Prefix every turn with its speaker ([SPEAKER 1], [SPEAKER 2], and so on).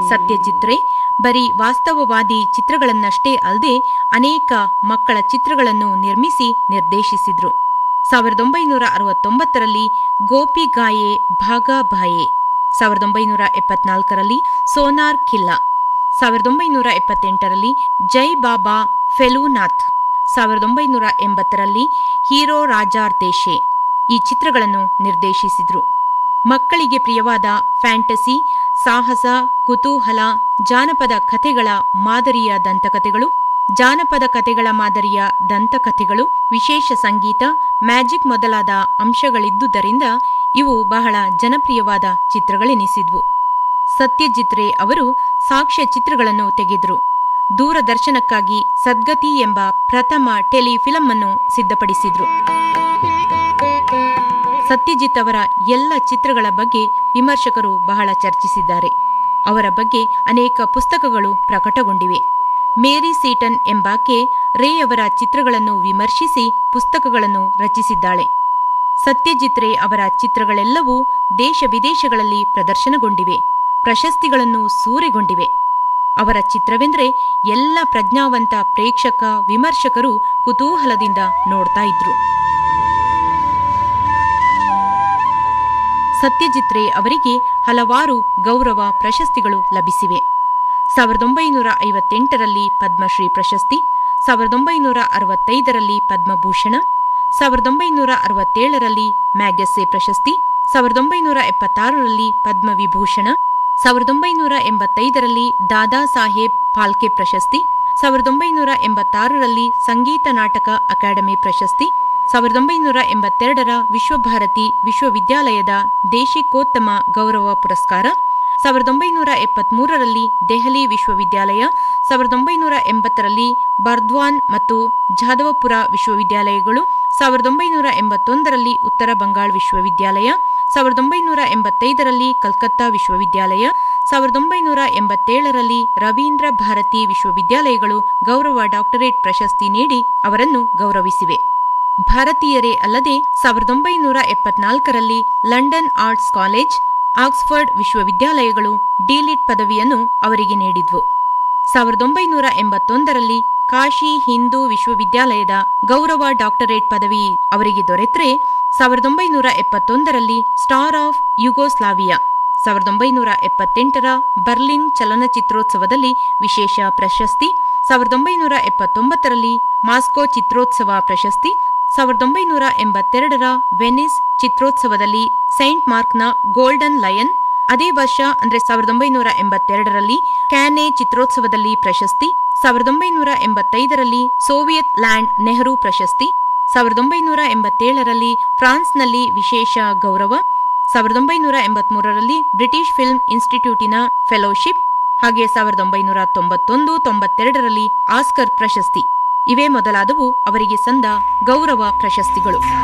[SPEAKER 1] ಸತ್ಯಜಿತ್ ರೇ ಬರೀ ವಾಸ್ತವವಾದಿ ಚಿತ್ರಗಳನ್ನಷ್ಟೇ ಅಲ್ಲದೆ ಅನೇಕ ಮಕ್ಕಳ ಚಿತ್ರಗಳನ್ನು ನಿರ್ಮಿಸಿ ನಿರ್ದೇಶಿಸಿದ್ರು ಸಾವಿರದ ಒಂಬೈನೂರ ಅರವತ್ತೊಂಬತ್ತರಲ್ಲಿ ಗೋಪಿ ಗಾಯೆ ಭಾಗಾ ಭಾಯೆ ಸಾವಿರದ ಒಂಬೈನೂರ ಎಪ್ಪತ್ನಾಲ್ಕರಲ್ಲಿ ಸೋನಾರ್ ಖಿಲ್ಲಾ ಸಾವಿರದ ಒಂಬೈನೂರ ಎಪ್ಪತ್ತೆಂಟರಲ್ಲಿ ಜೈ ಬಾಬಾ ಫೆಲೂನಾಥ್ ಸಾವಿರದ ಒಂಬೈನೂರ ಎಂಬತ್ತರಲ್ಲಿ ಹೀರೋ ರಾಜಾರ್ ದೇಶೆ ಈ ಚಿತ್ರಗಳನ್ನು ನಿರ್ದೇಶಿಸಿದ್ರು ಮಕ್ಕಳಿಗೆ ಪ್ರಿಯವಾದ ಫ್ಯಾಂಟಸಿ ಸಾಹಸ ಕುತೂಹಲ ಜಾನಪದ ಕಥೆಗಳ ಮಾದರಿಯ ದಂತಕಥೆಗಳು ಜಾನಪದ ಕಥೆಗಳ ಮಾದರಿಯ ದಂತಕಥೆಗಳು ವಿಶೇಷ ಸಂಗೀತ ಮ್ಯಾಜಿಕ್ ಮೊದಲಾದ ಅಂಶಗಳಿದ್ದುದರಿಂದ ಇವು ಬಹಳ ಜನಪ್ರಿಯವಾದ ಚಿತ್ರಗಳೆನಿಸಿದ್ವು ಸತ್ಯಜಿತ್ ರೇ ಅವರು ಸಾಕ್ಷ್ಯ ಚಿತ್ರಗಳನ್ನು ತೆಗೆದರು ದೂರದರ್ಶನಕ್ಕಾಗಿ ಸದ್ಗತಿ ಎಂಬ ಪ್ರಥಮ ಟೆಲಿಫಿಲಂ ಅನ್ನು ಸಿದ್ಧಪಡಿಸಿದ್ರು ಸತ್ಯಜಿತ್ ಅವರ ಎಲ್ಲ ಚಿತ್ರಗಳ ಬಗ್ಗೆ ವಿಮರ್ಶಕರು ಬಹಳ ಚರ್ಚಿಸಿದ್ದಾರೆ ಅವರ ಬಗ್ಗೆ ಅನೇಕ ಪುಸ್ತಕಗಳು ಪ್ರಕಟಗೊಂಡಿವೆ ಮೇರಿ ಸೀಟನ್ ಎಂಬಾಕೆ ರೇ ಅವರ ಚಿತ್ರಗಳನ್ನು ವಿಮರ್ಶಿಸಿ ಪುಸ್ತಕಗಳನ್ನು ರಚಿಸಿದ್ದಾಳೆ ಸತ್ಯಜಿತ್ ರೇ ಅವರ ಚಿತ್ರಗಳೆಲ್ಲವೂ ದೇಶ ವಿದೇಶಗಳಲ್ಲಿ ಪ್ರದರ್ಶನಗೊಂಡಿವೆ ಪ್ರಶಸ್ತಿಗಳನ್ನು ಸೂರೆಗೊಂಡಿವೆ ಅವರ ಚಿತ್ರವೆಂದರೆ ಎಲ್ಲ ಪ್ರಜ್ಞಾವಂತ ಪ್ರೇಕ್ಷಕ ವಿಮರ್ಶಕರು ಕುತೂಹಲದಿಂದ ನೋಡ್ತಾ ಇದ್ರು ಸತ್ಯಜಿತ್ ರೇ ಅವರಿಗೆ ಹಲವಾರು ಗೌರವ ಪ್ರಶಸ್ತಿಗಳು ಲಭಿಸಿವೆ ಸಾವಿರದ ಒಂಬೈನೂರ ಐವತ್ತೆಂಟರಲ್ಲಿ ಪದ್ಮಶ್ರೀ ಪ್ರಶಸ್ತಿ ಸಾವಿರದ ಒಂಬೈನೂರ ಅರವತ್ತೈದರಲ್ಲಿ ಪದ್ಮಭೂಷಣ ಸಾವಿರದ ಒಂಬೈನೂರ ಅರವತ್ತೇಳರಲ್ಲಿ ಮ್ಯಾಗಸೆ ಪ್ರಶಸ್ತಿ ಸಾವಿರದ ಒಂಬೈನೂರ ಎಪ್ಪತ್ತಾರರಲ್ಲಿ ಪದ್ಮವಿಭೂಷಣ ಸಾವಿರದ ಒಂಬೈನೂರ ಎಂಬತ್ತೈದರಲ್ಲಿ ದಾದಾ ಸಾಹೇಬ್ ಫಾಲ್ಕೆ ಪ್ರಶಸ್ತಿ ಸಾವಿರದ ಒಂಬೈನೂರ ಎಂಬತ್ತಾರರಲ್ಲಿ ಸಂಗೀತ ನಾಟಕ ಅಕಾಡೆಮಿ ಪ್ರಶಸ್ತಿ ಸಾವಿರದ ಒಂಬೈನೂರ ಎಂಬತ್ತೆರಡರ ವಿಶ್ವಭಾರತಿ ವಿಶ್ವವಿದ್ಯಾಲಯದ ದೇಶಿಕೋತ್ತಮ ಗೌರವ ಪುರಸ್ಕಾರ ಸಾವಿರದ ಒಂಬೈನೂರ ಎಪ್ಪತ್ಮೂರರಲ್ಲಿ ದೆಹಲಿ ವಿಶ್ವವಿದ್ಯಾಲಯ ಸಾವಿರದ ಒಂಬೈನೂರ ಎಂಬತ್ತರಲ್ಲಿ ಬರ್ದ್ವಾನ್ ಮತ್ತು ಜಾದವಪುರ ವಿಶ್ವವಿದ್ಯಾಲಯಗಳು ಸಾವಿರದ ಒಂಬೈನೂರ ಎಂಬತ್ತೊಂದರಲ್ಲಿ ಉತ್ತರ ಬಂಗಾಳ ವಿಶ್ವವಿದ್ಯಾಲಯ ಸಾವಿರದ ಒಂಬೈನೂರ ಎಂಬತ್ತೈದರಲ್ಲಿ ಕಲ್ಕತ್ತಾ ವಿಶ್ವವಿದ್ಯಾಲಯ ಸಾವಿರದ ಒಂಬೈನೂರ ಎಂಬತ್ತೇಳರಲ್ಲಿ ರವೀಂದ್ರ ಭಾರತಿ ವಿಶ್ವವಿದ್ಯಾಲಯಗಳು ಗೌರವ ಡಾಕ್ಟರೇಟ್ ಪ್ರಶಸ್ತಿ ನೀಡಿ ಅವರನ್ನು ಗೌರವಿಸಿವೆ ಭಾರತೀಯರೇ ಅಲ್ಲದೆ ಸಾವಿರದ ಒಂಬೈನೂರ ಎಪ್ಪತ್ನಾಲ್ಕರಲ್ಲಿ ಲಂಡನ್ ಆರ್ಟ್ಸ್ ಕಾಲೇಜ್ ಆಕ್ಸ್ಫರ್ಡ್ ವಿಶ್ವವಿದ್ಯಾಲಯಗಳು ಡಿಲಿಟ್ ಪದವಿಯನ್ನು ಅವರಿಗೆ ನೀಡಿದ್ವು ಸಾವಿರದ ಒಂಬೈನೂರ ಎಂಬತ್ತೊಂದರಲ್ಲಿ ಕಾಶಿ ಹಿಂದೂ ವಿಶ್ವವಿದ್ಯಾಲಯದ ಗೌರವ ಡಾಕ್ಟರೇಟ್ ಪದವಿ ಅವರಿಗೆ ದೊರೆತರೆ ಸಾವಿರದ ಒಂಬೈನೂರ ಎಪ್ಪತ್ತೊಂದರಲ್ಲಿ ಸ್ಟಾರ್ ಆಫ್ ಯುಗೋಸ್ಲಾವಿಯಾ ಸಾವಿರದ ಒಂಬೈನೂರ ಎಪ್ಪತ್ತೆಂಟರ ಬರ್ಲಿನ್ ಚಲನಚಿತ್ರೋತ್ಸವದಲ್ಲಿ ವಿಶೇಷ ಪ್ರಶಸ್ತಿ ಸಾವಿರದ ಒಂಬೈನೂರ ಎಪ್ಪತ್ತೊಂಬತ್ತರಲ್ಲಿ ಮಾಸ್ಕೋ ಚಿತ್ರೋತ್ಸವ ಪ್ರಶಸ್ತಿ ಸಾವಿರದ ಒಂಬೈನೂರ ಎಂಬತ್ತೆರಡರ ವೆನಿಸ್ ಚಿತ್ರೋತ್ಸವದಲ್ಲಿ ಸೈಂಟ್ ಮಾರ್ಕ್ನ ಗೋಲ್ಡನ್ ಲಯನ್ ಅದೇ ವರ್ಷ ಅಂದ್ರೆ ಸಾವಿರದ ಒಂಬೈನೂರ ಎಂಬತ್ತೆರಡರಲ್ಲಿ ಕ್ಯಾನೆ ಚಿತ್ರೋತ್ಸವದಲ್ಲಿ ಪ್ರಶಸ್ತಿ ಸಾವಿರದ ಒಂಬೈನೂರ ಎಂಬತ್ತೈದರಲ್ಲಿ ಸೋವಿಯತ್ ಲ್ಯಾಂಡ್ ನೆಹರು ಪ್ರಶಸ್ತಿ ಸಾವಿರದ ಒಂಬೈನೂರ ಎಂಬತ್ತೇಳರಲ್ಲಿ ಫ್ರಾನ್ಸ್ನಲ್ಲಿ ವಿಶೇಷ ಗೌರವ ಸಾವಿರದ ಒಂಬೈನೂರ ಎಂಬತ್ಮೂರರಲ್ಲಿ ಬ್ರಿಟಿಷ್ ಫಿಲ್ಮ್ ಇನ್ಸ್ಟಿಟ್ಯೂಟಿನ ಫೆಲೋಶಿಪ್ ಹಾಗೆ ಸಾವಿರದ ಒಂಬೈನೂರ ತೊಂಬತ್ತೊಂದು ತೊಂಬತ್ತೆರಡರಲ್ಲಿ ಆಸ್ಕರ್ ಪ್ರಶಸ್ತಿ ಇವೇ ಮೊದಲಾದವು ಅವರಿಗೆ ಸಂದ ಗೌರವ ಪ್ರಶಸ್ತಿಗಳು